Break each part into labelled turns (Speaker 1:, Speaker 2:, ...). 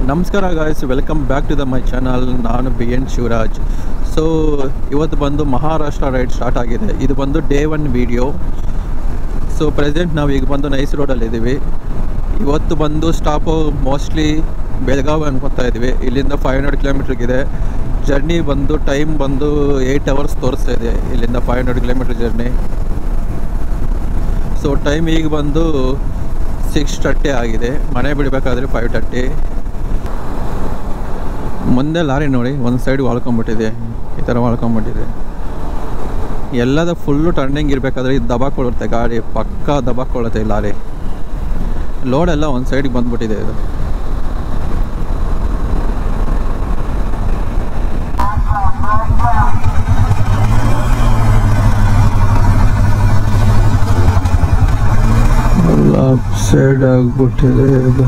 Speaker 1: ನಮಸ್ಕಾರ guys welcome back to the my channel ನಾನು B N Shivaraj so ಇವತ್ತು ಬಂದು ಮಹಾರಾಷ್ಟ್ರ ರೈಡ್ ಸ್ಟಾರ್ಟ್ ಆಗಿದೆ ಇದು ಬಂದು day one video so present ನಾವು ಈಗ ಬಂದು ನೈಸ್ ರೋಡಲ್ಲಿದ್ದೀವಿ ಇವತ್ತು ಬಂದು ಸ್ಟಾಪು ಮೋಸ್ಟ್ಲಿ ಬೆಳಗಾವಿ ಅನ್ಕೊತಾ ಇದ್ದೀವಿ ಇಲ್ಲಿಂದ ಫೈವ್ ಹಂಡ್ರೆಡ್ ಕಿಲೋಮೀಟ್ರಿಗಿದೆ ಜರ್ನಿ ಬಂದು ಟೈಮ್ ಬಂದು ಏಯ್ಟ್ ಅವರ್ಸ್ ತೋರಿಸ್ತಾ ಇದೆ ಇಲ್ಲಿಂದ five hundred kilometre journey so time ಈಗ ಬಂದು ಸಿಕ್ಸ್ ತರ್ಟಿ ಆಗಿದೆ ಮನೆ ಬಿಡಬೇಕಾದ್ರೆ ಫೈವ್ ತರ್ಟಿ ಮುಂದೆ ಲಾರಿ ನೋಡಿ ಒಂದು ಸೈಡ್ ವಾಳ್ಕೊಂಬಿಟ್ಟಿದೆ ಈ ಥರ ವಾಳ್ಕೊಂಬಿಟ್ಟಿದೆ ಎಲ್ಲದ ಫುಲ್ಲು ಟರ್ನಿಂಗ್ ಇರಬೇಕಾದ್ರೆ ಇದು ದಬಾಕೊಳ್ಳುತ್ತೆ ಗಾಡಿ ಪಕ್ಕಾ ದಬಾಕೊಳ್ಳುತ್ತೆ ಈ ಲಾರಿ ಲೋಡೆಲ್ಲ ಒಂದು ಸೈಡಿಗೆ ಬಂದ್ಬಿಟ್ಟಿದೆ ಇದು ಎಲ್ಲ ಸೈಡ್ ಆಗಿಬಿಟ್ಟಿದೆ ಇದು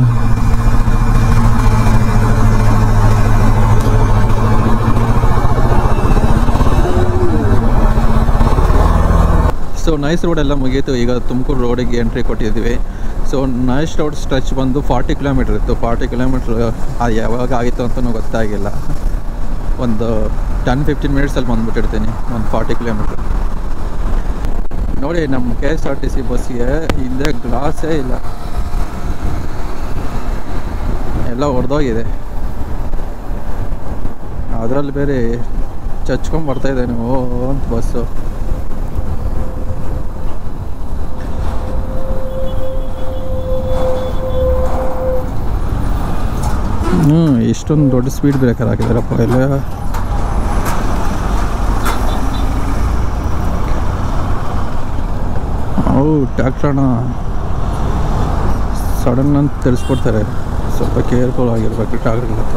Speaker 1: ಸೊ ನೈಸ್ ರೋಡ್ ಎಲ್ಲ ಮುಗೀತು ಈಗ ತುಮಕೂರು ರೋಡಿಗೆ ಎಂಟ್ರಿ ಕೊಟ್ಟಿದ್ವಿ ಸೊ ನೈಸ್ ರೋಡ್ ಸ್ಟ್ರೆಚ್ ಬಂದು ಫಾರ್ಟಿ ಕಿಲೋಮೀಟ್ರ್ ಇತ್ತು ಫಾರ್ಟಿ ಕಿಲೋಮೀಟ್ರ್ ಅದು ಯಾವಾಗ ಆಗಿತ್ತು ಅಂತಲೂ ಗೊತ್ತಾಗಿಲ್ಲ ಒಂದು ಟೆನ್ ಫಿಫ್ಟೀನ್ ಮಿನಿಟ್ಸಲ್ಲಿ ಬಂದ್ಬಿಟ್ಟಿರ್ತೀನಿ ಒಂದು ಫಾರ್ಟಿ ಕಿಲೋಮೀಟ್ರ್ ನೋಡಿ ನಮ್ಮ K S R T C ಬಸ್ಸಿಗೆ ಹಿಂದೆ ಗ್ಲಾಸೇ ಇಲ್ಲ ಎಲ್ಲ ಹೊಡೆದೋಗಿದೆ ಅದರಲ್ಲಿ ಬೇರೆ ಚಚ್ಕೊಂಡ್ ಬರ್ತಾ ಇದೆ ನೀವು ಅಂತ ಬಸ್ಸು ಹ್ಞೂ ಇಷ್ಟೊಂದು ದೊಡ್ಡ ಸ್ಪೀಡ್ ಬ್ರೇಕರ್ ಹಾಕಿದಾರಪ್ಪ ಎಲ್ಲ ಅವು ಟ್ಯಾಕ್ಟ್ರಣ ಸಡನ್ ಅಂತ ತಿಳಿಸ್ಕೊಡ್ತಾರೆ ಸ್ವಲ್ಪ ಕೇರ್ಫುಲ್ ಆಗಿರ್ಬೇಕು ಟ್ಯಾಕ್ಟ್ರಿಗಳ ಹತ್ರ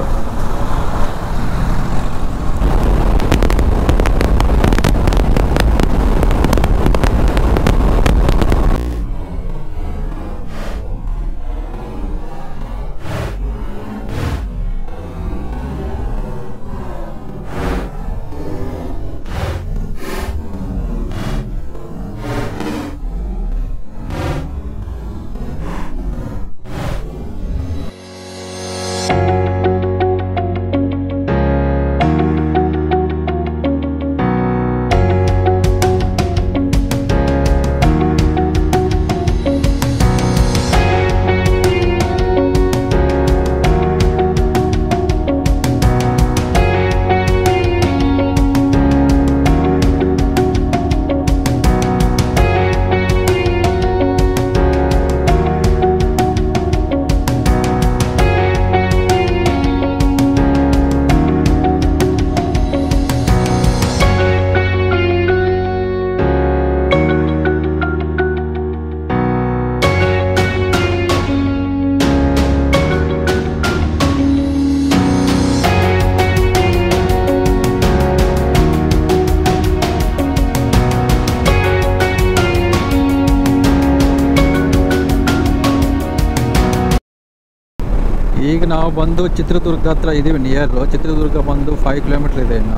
Speaker 1: ಈಗ ನಾವು ಬಂದು ಚಿತ್ರದುರ್ಗ ಹತ್ರ ಇದ್ದೀವಿ ನಿಯರು ಚಿತ್ರದುರ್ಗ ಬಂದು ಫೈವ್ ಕಿಲೋಮೀಟ್ರ್ ಇದೆ ಇನ್ನು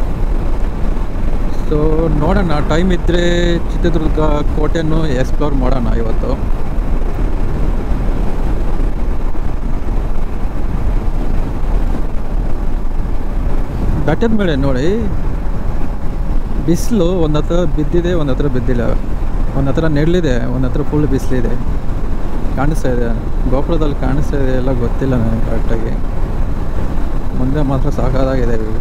Speaker 1: ಸೊ ನೋಡೋಣ ಟೈಮ್ ಇದ್ದರೆ ಚಿತ್ರದುರ್ಗ ಕೋಟೆನೂ ಎಕ್ಸ್ಪ್ಲೋರ್ ಮಾಡೋಣ ಇವತ್ತು ಬೆಟ್ಟದ ಮೇಲೆ ನೋಡಿ ಬಿಸಿಲು ಒಂದು ಹತ್ರ ಬಿದ್ದಿದೆ ಒಂದು ಹತ್ರ ಬಿದ್ದಿಲ್ಲ ಒಂದು ಹತ್ರ ನೆರಳಿದೆ ಒಂದು ಹತ್ರ ಫುಲ್ ಬಿಸಿಲಿದೆ ಕಾಣಿಸ್ತಾ ಇದೆ ಗೋಪುರದಲ್ಲಿ ಕಾಣಿಸ್ತಾ ಇದೆ ಎಲ್ಲ ಗೊತ್ತಿಲ್ಲ ನನಗೆ ಕರೆಕ್ಟಾಗಿ ಮುಂದೆ ಮಾತ್ರ ಸಾಕಾಗಿದೆ ಇವು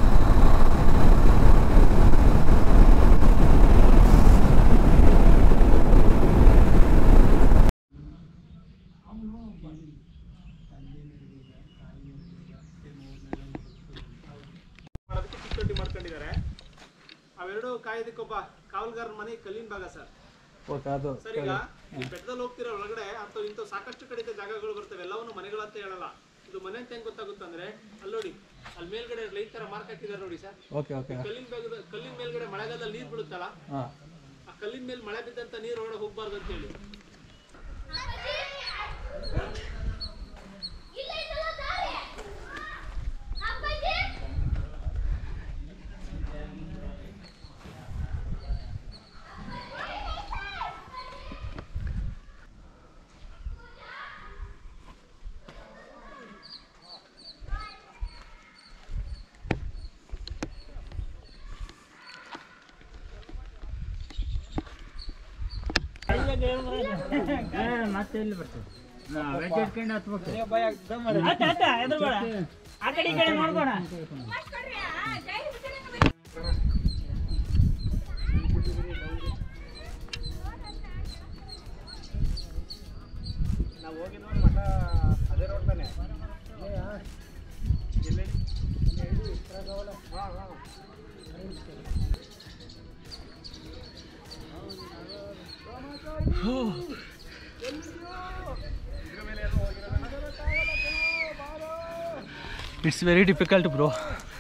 Speaker 2: ಮಾಡೋದಕ್ಕೆ ಚಿಕ್ಕಟ್ಟಿ ಮಾಡ್ಕೊಂಡಿದ್ದಾರೆ ಅವೆರಡು ಕಾಯೋದಕ್ಕೊಬ್ಬ ಕಾವಲ್ಗಾರನ ಮನೆ ಕಲ್ಲಿನ ಭಾಗ ಸರ್
Speaker 1: ಅದು
Speaker 2: ಸರ್ ಈಗ ಈ ಬೆಟ್ಟದಲ್ಲಿ ಹೋಗ್ತಿರೋ ಒಳಗಡೆ ಅಂತ ಇಂಥ ಸಾಕಷ್ಟು ಕಡಿತ ಜಾಗಗಳು ಬರ್ತವೆ ಎಲ್ಲವನ್ನು ಮನೆಗಳಂತ ಹೇಳಲ್ಲ ಇದು ಮನೆ ಅಂತ ಹೆಂಗ್ ಗೊತ್ತಾಗುತ್ತಂದ್ರೆ ಅಲ್ಲಿ ನೋಡಿ ಅಲ್ಲಿ ಮೇಲ್ಗಡೆ ಲೈಟ್ ತರ ಮಾರ್ಕ್ ಹಾಕಿದ್ದಾರೆ ನೋಡಿ ಸರ್
Speaker 1: ಓಕೆ ಓಕೆ
Speaker 2: ಕಲ್ಲಿನ ಭಾಗದ ಕಲ್ಲಿನ ಮೇಲ್ಗಡೆ ಮಳೆಗಾಲದಲ್ಲಿ ನೀರು ಬೀಳುತ್ತಲ್ಲ
Speaker 1: ಹಾಂ
Speaker 2: ಆ ಕಲ್ಲಿನ ಮೇಲೆ ಮಳೆ ಬಿದ್ದಂತ ನೀರು ಒಳಗಡೆ ಹೋಗ್ಬಾರ್ದು ಅಂತ ಹೇಳಿ
Speaker 3: ಇಲ್ಲ ಇದೆಲ್ಲ ದಾರಿ ಅಪ್ಪಾಜಿ
Speaker 4: ಮತ್ತೆ ಎಲ್ಲಿ ಬರ್ತದೆ ವೆಜ್ ಇಟ್ಕೊಂಡು ಹತ್ಬೇಕು
Speaker 5: ಆ ಕಡೆ ಈ ಕಡೆ ನೋಡ್ಬೋಣ
Speaker 2: ನಾವು ಹೋಗಿ ನೋಡಿ ಮಠ ಅದೇ ರೋಡ್ ತಾನೆ ಎಲ್ಲಿ ಹಾಂ ಹಾಂ
Speaker 1: ಇಟ್ಸ್ ವೆರಿ ಡಿಫಿಕಲ್ಟ್ ಬ್ರೋ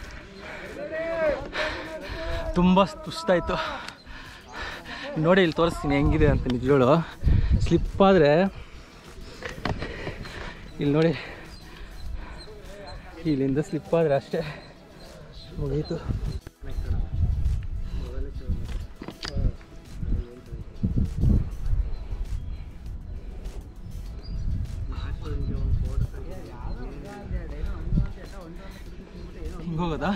Speaker 1: ತುಂಬ ಸುಸ್ತಾಯಿತು ನೋಡಿ ಇಲ್ಲಿ ತೋರಿಸ್ತೀನಿ ಹೆಂಗಿದೆ ಅಂತ ನಿಜಗಳು ಸ್ಲಿಪ್ ಆದರೆ ಇಲ್ಲಿ ನೋಡಿ ಇಲ್ಲಿಂದ ಸ್ಲಿಪ್ ಆದರೆ ಅಷ್ಟೇ ಮುಗೀತು ಹಿಂಗೆ ಹೋಗೋದಾ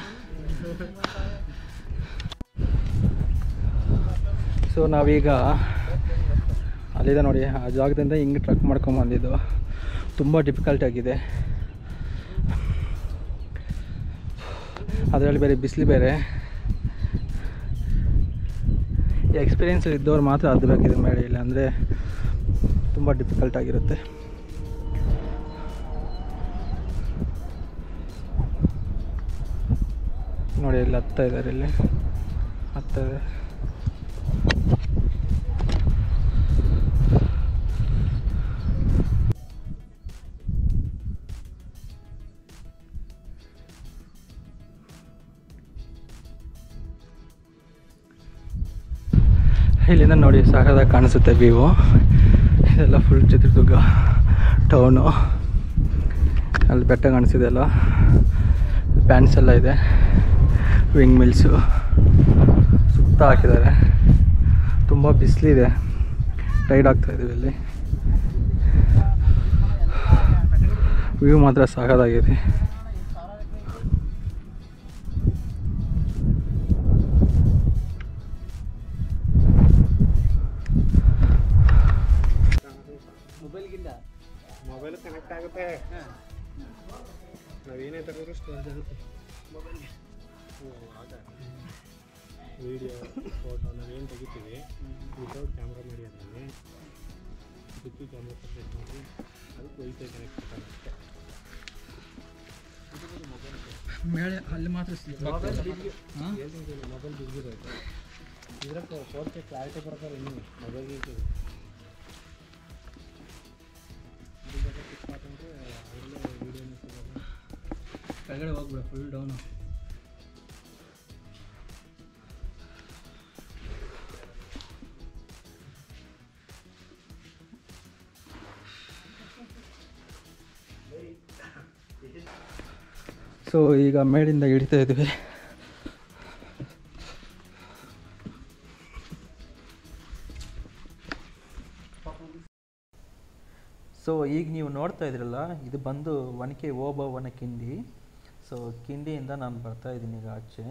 Speaker 1: ಸೊ ನಾವೀಗ ಅಲ್ಲಿದೆ ನೋಡಿ ಆ ಜಾಗದಿಂದ ಹಿಂಗೆ ಟ್ರಕ್ ಮಾಡ್ಕೊಂಬಂದಿದ್ದು ತುಂಬ ಡಿಫಿಕಲ್ಟ್ ಆಗಿದೆ ಅದರಲ್ಲಿ ಬೇರೆ ಬಿಸಿಲು ಬೇರೆ ಎಕ್ಸ್ಪೀರಿಯೆನ್ಸ್ ಇದ್ದವ್ರು ಮಾತ್ರ ಹತ್ತಬೇಕಿದೆ ಮೇಲೆ ಇಲ್ಲ ಅಂದರೆ ತುಂಬ ಡಿಫಿಕಲ್ಟ್ ಆಗಿರುತ್ತೆ ನೋಡಿ ಇಲ್ಲಿ ಹತ್ತಾ ಇದ್ದಾರೆ ಇಲ್ಲಿ ಹತ್ತಾ ಇದೆ ಇಲ್ಲಿಂದ ನೋಡಿ ಸಾಕಾದಾಗ ಕಾಣಿಸುತ್ತೆ ವ್ಯೂ ಇದೆಲ್ಲ ಫುಲ್ ಚಿತ್ರದುರ್ಗ ಟೌನು ಅಲ್ಲಿ ಬೆಟ್ಟ ಕಾಣಿಸಿದೆ ಅಲ್ಲ ಪ್ಯಾನ್ಸ್ ಎಲ್ಲ ಇದೆ ವಿಂಗ್ ಮಿಲ್ಸು ಸುತ್ತ ಹಾಕಿದ್ದಾರೆ ತುಂಬ ಬಿಸಿಲಿದೆ ಟೈಡ್ ಆಗ್ತಾ ಇದೀವಿ ಇಲ್ಲಿ ವ್ಯೂ ಮಾತ್ರ ಸಾಕಾಗಿದೆ
Speaker 2: ಮೊಬೈಲ್ ಕನೆಕ್ಟ್ ಆಗುತ್ತೆ ನಾವೇನೇ ತಗೊಂಡ್ರು ಸ್ಟೋರೇಜ್ ಆಗುತ್ತೆ ವಿಡಿಯೋ ಫೋಟೋ ನಾವೇನು ತೆಗಿತೀವಿ ವಿತೌಟ್ ಕ್ಯಾಮ್ರಾ ಮಾಡಿ ಅದರಲ್ಲಿ ಡಿಕ್ಕಿ ಕ್ಯಾಮ್ರಾ ಸಪ್ರೇಟ್ ಮಾಡಿ ಅದಕ್ಕೆ ವೈಫೈ ಕನೆಕ್ಟ್ ಆಗುತ್ತೆ
Speaker 1: ಮೇಳೆ ಅಲ್ಲಿ ಮಾತ್ರ
Speaker 2: ಮೊಬೈಲ್ ಮೊಬೈಲ್ ಬಿಗಿರೋದು ಇದ್ರಾಗ ಫೋರ್ ಕೆ ಕ್ಲಾರಿಟಿ ಬರ್ತಾರೆ ಇನ್ನೂ ಮೊಬೈಲ್ ಇರ್ತದೆ
Speaker 1: ಕೆಳಗಡೆ ಹೋಗ್ಬಿಡ ಫುಲ್ ಡೌನು ಸೊ ಈಗ ಮೇಲಿಂದ ಇಳಿತಾ ಇದ್ವಿ ಸೊ ಈಗ ನೀವು ನೋಡ್ತಾ ಇದ್ರಲ್ಲ ಇದು ಬಂದು ಒನಕೆ ಓಬವ್ವನ ಕಿಂಡಿ ಸೊ ಕಿಂಡಿಯಿಂದ ನಾನು ಬರ್ತಾ ಇದ್ದೀನಿ ಈಗ ಆಚೆ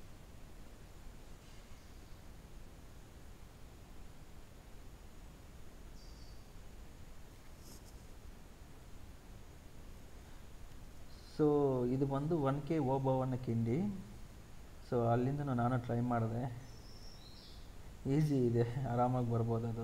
Speaker 1: ಸೊ ಇದು ಬಂದು ಒನಕೆ ಓಬವ್ವನ ಕಿಂಡಿ ಸೊ ಅಲ್ಲಿಂದ ನಾನು ಟ್ರೈ ಮಾಡಿದೆ ಈಸಿ ಇದೆ ಆರಾಮಾಗಿ ಬರ್ಬೋದು ಅದು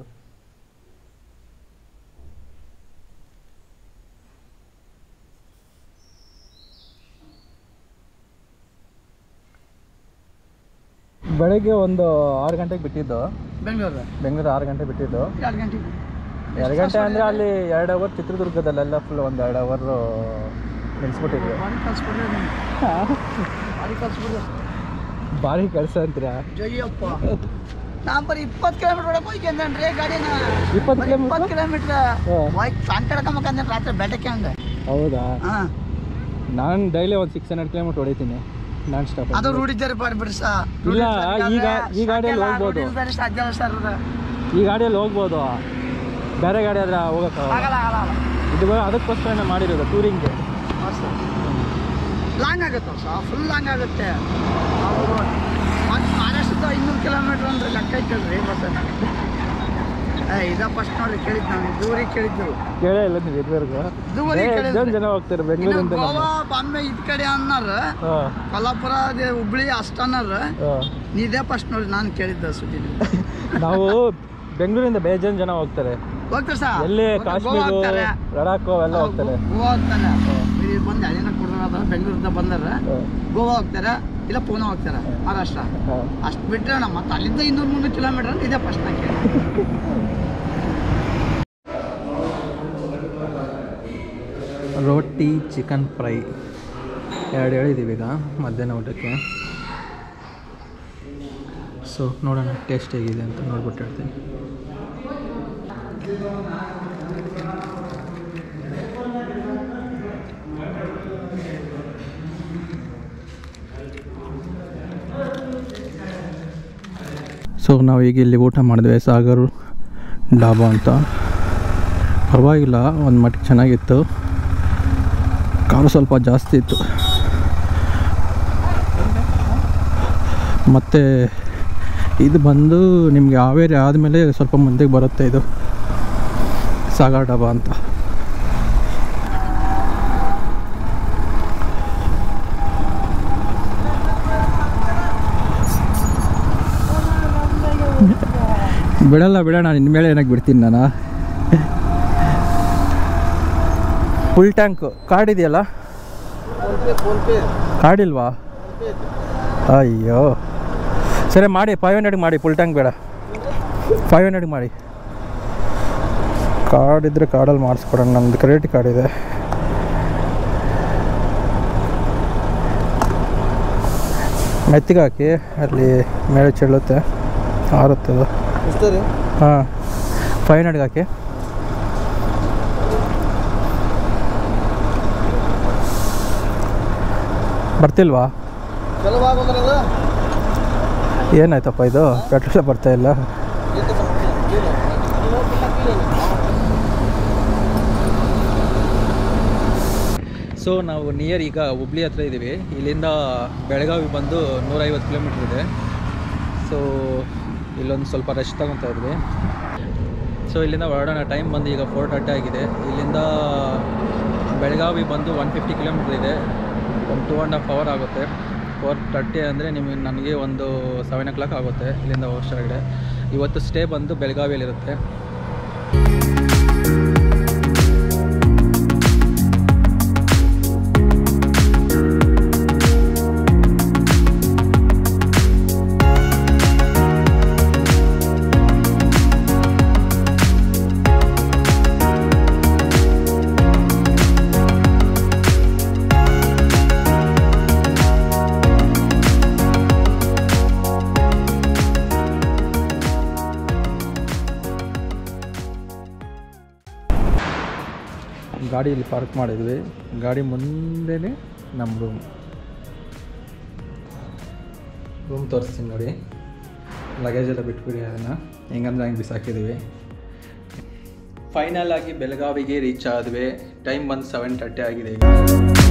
Speaker 1: ಬೆಳಗ್ಗೆ ಒಂದು ಆರು ಗಂಟೆಗೆ ಬಿಟ್ಟಿದ್ದು
Speaker 4: ಬೆಂಗಳೂರು
Speaker 1: ಬೆಂಗಳೂರು ಆರು ಗಂಟೆ ಬಿಟ್ಟಿದ್ದು
Speaker 4: ಎರಡು ಗಂಟೆಗೆ
Speaker 1: ಎರಡು ಗಂಟೆ ಅಂದರೆ ಅಲ್ಲಿ ಎರಡು ಅವರ್ ಚಿತ್ರದುರ್ಗದಲ್ಲೆಲ್ಲ ಫುಲ್ ಒಂದು ಎರಡು ಅವರ್ ನಿಲ್ಲಿಸ್ಬಿಟ್ಟಿದ್ವಿ
Speaker 4: ಬಾರಿ ಕಳ್ಸ್ಬಿಡ್ರಿ ಬಾರಿ ಕಳ್ಸ್ಬಿಡ್ರಿ
Speaker 1: ಭಾರಿ ಕೆಲಸ ಅಂತೀರಾ
Speaker 4: ಜಯ್ಯಪ್ಪ ನಾ ಬರೀ ಇಪ್ಪತ್ತು ಕಿಲೋಮೀಟರ್ ಒಳಗೆ ಹೋಯ್ಕೊಂಡ್ರಿ ಗಾಡಿನ
Speaker 1: ಇಪ್ಪತ್ತು
Speaker 4: ಬರೀ ಇಪ್ಪತ್ತು ಕಿಲೋಮೀಟ್ರ್
Speaker 1: ಹಾ.
Speaker 4: ಹೋಗಿ ಸಂಕಡ್ಕೊಂಬಕಂದ್ರೆ ರಾತ್ರಿ ಬೆಟ್ಟಕ್ಕೆ ಹಂಗೆ
Speaker 1: ಹೌದಾ
Speaker 4: ಹಾಂ
Speaker 1: ನಾನು ಡೈಲಿ ಒಂದು ಸಿಕ್ಸ್ ಹಂಡ್ರೆಡ್ ಕಿಲೋಮೀಟರ್ ಹೊಡಿತೀನಿ ನಾನ್ ಸ್ಟಾಪ್
Speaker 4: ಅದು ರೂಢಿದ್ದಾರೆ ಬಿಡ್ರಿ ಸಾ
Speaker 1: ಇಲ್ಲ, ಈ ಗಾ- ಈ ಗಾಡಿಯಲ್ಲಿ ಹೋಗ್ಬೋದು.
Speaker 4: ಸಾಧ್ಯ ಇಲ್ಲ ಸರ್ ಅದು
Speaker 1: ಈ ಗಾಡಿಯಲ್ಲಿ ಹೋಗ್ಬೋದು ಬೇರೆ ಗಾಡಿ ಆದ್ರೆ ಹೋಗೋಕ್ಕಾಗಲ್ಲ
Speaker 4: ಆಗಲ್ಲ ಆಗಲ್ಲ ಆಗಲ್ಲ
Speaker 1: ಇದು ಅದಕ್ಕೋಸ್ಕರ ಮಾಡಿರೋದು ಟೂರಿಂಗ್ಗೆ
Speaker 4: ಲಾಂಗ್ ಆಗುತ್ತೆ ಸರ್ ಫುಲ್ ಲಾಂಗ್ ಆಗುತ್ತೆ ಮತ್ತು ಮಹಾರಾಷ್ಟ್ರದ ಇನ್ನೂರು ಕಿಲೋಮೀಟ್ರ್ ಅಂದ್ರೆ ಲೆಕ್ಕ ಐತಲ್ರಿ ಬಸ್ ಏ ಇದ ಫಸ್ಟ್ ನೋಡ್ರಿ ಕೇಳಿದ್ ನಾನು ದೂರಿಗೆ ಕೇಳಿದ್ದು
Speaker 1: ಕೇಳೇ ಇಲ್ಲ ನೀವು ಇದುವರೆಗೂ
Speaker 4: ದೂರಿಗೆ
Speaker 1: ಎಷ್ಟೊಂದು ಜನ ಹೋಗ್ತಾರೆ ಬೆಂಗಳೂರಿಂದ
Speaker 4: ಇನ್ನು ಗೋವಾ ಬಾಂಬೆ ಇದ್ ಕಡೆ ಅನ್ನಾರ
Speaker 1: ಹಾಂ
Speaker 4: ಕೊಲ್ಲಾಪುರ ಅದೇ ಹುಬ್ಳಿ ಅಷ್ಟ ಅನ್ನಾರ
Speaker 1: ಹಾಂ
Speaker 4: ನೀದೇ ಫಸ್ಟ್ ನೋಡಿ ನಾನು ಕೇಳಿದ್ದ ಸುದ್ದಿ ನಿಮ್ಗೆ.
Speaker 1: ನಾವು ಬೆಂಗಳೂರಿಂದ ಬೇಜಾನ್ ಜನ ಹೋಗ್ತಾರೆ
Speaker 4: ಹೋಗ್ತಾರೆ ಸರ್
Speaker 1: ಎಲ್ಲಿ
Speaker 4: ಗೋವಾ
Speaker 1: ಕಾಶ್ಮೀರ
Speaker 4: ಹೋಗ್ತಾರೆ.
Speaker 1: ಲಡಾಖ್ ಅವೆಲ್ಲ ಹೋಗ್ತಾರೆ
Speaker 4: ಗೋವಾ ಹೋಗ್ತಾರೆ ಇಲ್ಲಿ ಬಂದು ಅಲ್ಲಿನ ಕೊಡೋಣ ಬೆಂಗಳೂರಿಂದ ಬಂದಾರ ಗೋವಾ ಹೋಗ್ತಾರೆ ಇಲ್ಲ ಪೂನಾ ಹೋಗ್ತಾರೆ ಮಹಾರಾಷ್ಟ್ರ
Speaker 1: ಹಾಂ
Speaker 4: ಅಷ್ಟು ಬಿಟ್ಟರೆ ನಮ್ಮ ಮತ್ತೆ ಅಲ್ಲಿಂದ ಇನ್ನೂರು ಮುನ್ನೂರು ಕಿಲೋಮೀಟರ್ ಇದೇ ಫಸ್ಟ್ ನಾನು ಕೇಳಿ
Speaker 1: ರೋಟಿ ಚಿಕನ್ ಫ್ರೈ ಎರಡು ಹೇಳಿದ್ದೀವಿ ಈಗ ಮಧ್ಯಾಹ್ನ ಊಟಕ್ಕೆ ಸೊ ನೋಡೋಣ ಟೇಸ್ಟ್ ಹೇಗಿದೆ ಅಂತ ನೋಡ್ಬಿಟ್ಟು ಹೇಳ್ತೀನಿ ಸೊ ನಾವು ಈಗ ಇಲ್ಲಿ ಊಟ ಮಾಡಿದ್ವಿ ಸಾಗರ್ ಡಾಬಾ ಅಂತ ಪರವಾಗಿಲ್ಲ ಒಂದು ಮಟ್ಟಿಗೆ ಚೆನ್ನಾಗಿತ್ತು ಖಾರ ಸ್ವಲ್ಪ ಜಾಸ್ತಿ ಇತ್ತು ಮತ್ತು ಇದು ಬಂದು ನಿಮಗೆ ಹಾವೇರಿ ಆದಮೇಲೆ ಸ್ವಲ್ಪ ಮುಂದೆಗೆ ಬರುತ್ತೆ ಇದು ಸಾಗರ್ ಡಾಬಾ ಅಂತ ಬಿಡಲ್ಲ ಬಿಡೋಣ ನಿನ್ನ ಮೇಲೆ ಏನಕ್ಕೆ ಬಿಡ್ತೀನಿ ನಾನು ಫುಲ್ ಟ್ಯಾಂಕು ಕಾರ್ಡ್ ಇದೆಯಲ್ಲ ಕಾರ್ಡ್ ಇಲ್ವಾ ಅಯ್ಯೋ ಸರಿ ಮಾಡಿ ಫೈವ್ ಹಂಡ್ರೆಡ್ಗೆ ಮಾಡಿ ಫುಲ್ ಟ್ಯಾಂಕ್ ಬೇಡ ಫೈವ್ ಹಂಡ್ರೆಡ್ಗೆ ಮಾಡಿ ಕಾರ್ಡ್ ಇದ್ದರೆ ಕಾರ್ಡಲ್ಲಿ ಮಾಡಿಸ್ಕೊಡೋಣ ನಮ್ಮದು ಕ್ರೆಡಿಟ್ ಕಾರ್ಡ್ ಇದೆ ಮೆತ್ತಿಗೆ ಹಾಕಿ ಅಲ್ಲಿ ಮೇಲೆ ಚೆಲ್ಲುತ್ತೆ ಆರುತ್ತೆ ಅದು ಹಾಂ ಫೈವ್ ಹಂಡ್ರೆಡ್ಗೆ ಹಾಕಿ ಬರ್ತಿಲ್ವಾ ಏನಾಯ್ತಪ್ಪ ಇದು ಪೆಟ್ರೋಲ್ ಬರ್ತಾ ಇಲ್ಲ ಸೊ ನಾವು ನಿಯರ್ ಈಗ ಹುಬ್ಳಿ ಹತ್ರ ಇದ್ದೀವಿ ಇಲ್ಲಿಂದ ಬೆಳಗಾವಿ ಬಂದು ನೂರೈವತ್ತು ಕಿಲೋಮೀಟ್ರ್ ಇದೆ ಸೊ ಇಲ್ಲೊಂದು ಸ್ವಲ್ಪ ರೆಸ್ಟ್ ತಗೊತಾ ಇದ್ವಿ ಸೊ ಇಲ್ಲಿಂದ ಹೊರಡೋಣ ಟೈಮ್ ಬಂದು ಈಗ ಫೋರ್ ತರ್ಟಿ ಆಗಿದೆ ಇಲ್ಲಿಂದ ಬೆಳಗಾವಿ ಬಂದು ಒನ್ ಫಿಫ್ಟಿ ಕಿಲೋಮೀಟ್ರ್ ಇದೆ ಒಂದು ಟೂ ಆ್ಯಂಡ್ ಹಾಫ್ ಅವರ್ ಆಗುತ್ತೆ ಫೋರ್ ತರ್ಟಿ ಅಂದರೆ ನಿಮಗೆ ನನಗೆ ಒಂದು ಸೆವೆನ್ ಓ ಕ್ಲಾಕ್ ಆಗುತ್ತೆ ಇಲ್ಲಿಂದ ಹೋಗೋಷ್ಟರಗಡೆ ಇವತ್ತು ಸ್ಟೇ ಬಂದು ಬೆಳಗಾವಿಯಲ್ಲಿರುತ್ತೆ ಗಾಡಿ ಇಲ್ಲಿ ಪಾರ್ಕ್ ಮಾಡಿದ್ವಿ ಗಾಡಿ ಮುಂದೆನೇ ನಮ್ಮ ರೂಮ್ ರೂಮ್ ತೋರಿಸ್ತೀನಿ ನೋಡಿ ಲಗೇಜ್ ಎಲ್ಲ ಬಿಟ್ಬಿಡಿ ಅದನ್ನು ಹೆಂಗಂದ್ರೆ ಹಂಗೆ ಬಿಸಾಕಿದ್ದೀವಿ ಫೈನಲ್ ಆಗಿ ಬೆಳಗಾವಿಗೆ ರೀಚ್ ಆದ್ವಿ ಟೈಮ್ ಬಂದು ಸೆವೆನ್ ತರ್ಟಿ ಆಗಿದೆ ಈಗ